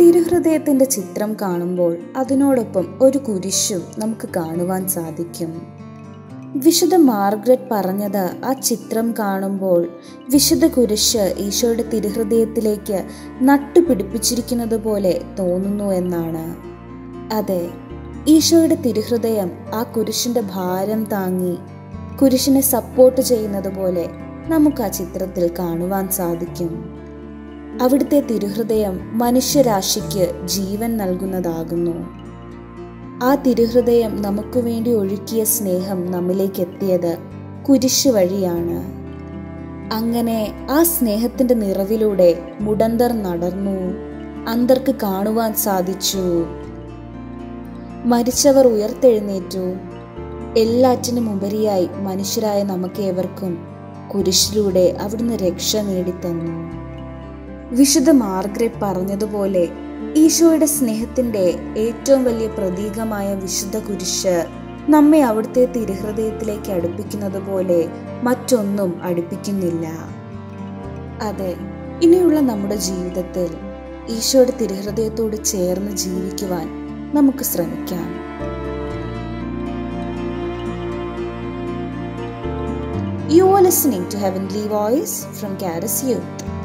തിരുഹൃദയത്തിന്റെ ചിത്രം കാണുമ്പോൾ അതിനോടൊപ്പം ഒരു കുരിശും നമുക്ക് കാണുവാൻ സാധിക്കും വിശുദ്ധ മാർഗ്രറ്റ് പറഞ്ഞത് ആ ചിത്രം കാണുമ്പോൾ വിശുദ്ധ കുരിശ് ഈശോയുടെ തിരുഹൃദയത്തിലേക്ക് നട്ടുപിടിപ്പിച്ചിരിക്കുന്നത് പോലെ തോന്നുന്നു എന്നാണ് അതെ ഈശോയുടെ തിരുഹൃദയം ആ കുരിശിന്റെ ഭാരം താങ്ങി കുരിശിനെ സപ്പോർട്ട് ചെയ്യുന്നത് പോലെ നമുക്ക് ആ ചിത്രത്തിൽ കാണുവാൻ സാധിക്കും അവിടുത്തെ തിരുഹൃദയം മനുഷ്യരാശിക്ക് ജീവൻ നൽകുന്നതാകുന്നു ആ തിരുഹൃദയം നമുക്ക് വേണ്ടി ഒഴുക്കിയ സ്നേഹം നമ്മിലേക്ക് എത്തിയത് കുരിശ് വഴിയാണ് അങ്ങനെ ആ സ്നേഹത്തിന്റെ നിറവിലൂടെ മുടന്തർ നടന്നു അന്തർക്ക് കാണുവാൻ സാധിച്ചു മരിച്ചവർ ഉയർത്തെഴുന്നേറ്റു എല്ലാറ്റിനും ഉപരിയായി മനുഷ്യരായ നമുക്കേവർക്കും കുരിശിലൂടെ അവിടുന്ന് രക്ഷ നേടിത്തന്നു വിശുദ്ധ മാർഗ്രറ്റ് പറഞ്ഞതുപോലെ ഈശോയുടെ സ്നേഹത്തിന്റെ ഏറ്റവും വലിയ പ്രതീകമായ വിശുദ്ധ കുരിശ് നമ്മെ അവിടുത്തെ തിരുഹൃദയത്തിലേക്ക് അടുപ്പിക്കുന്നത് പോലെ മറ്റൊന്നും അടുപ്പിക്കുന്നില്ല അതെ ഇനിയുള്ള നമ്മുടെ ജീവിതത്തിൽ ഈശോയുടെ തിരുഹൃദയത്തോട് ചേർന്ന് ജീവിക്കുവാൻ നമുക്ക് ശ്രമിക്കാം You are listening to Heavenly Voice from Caris Youth.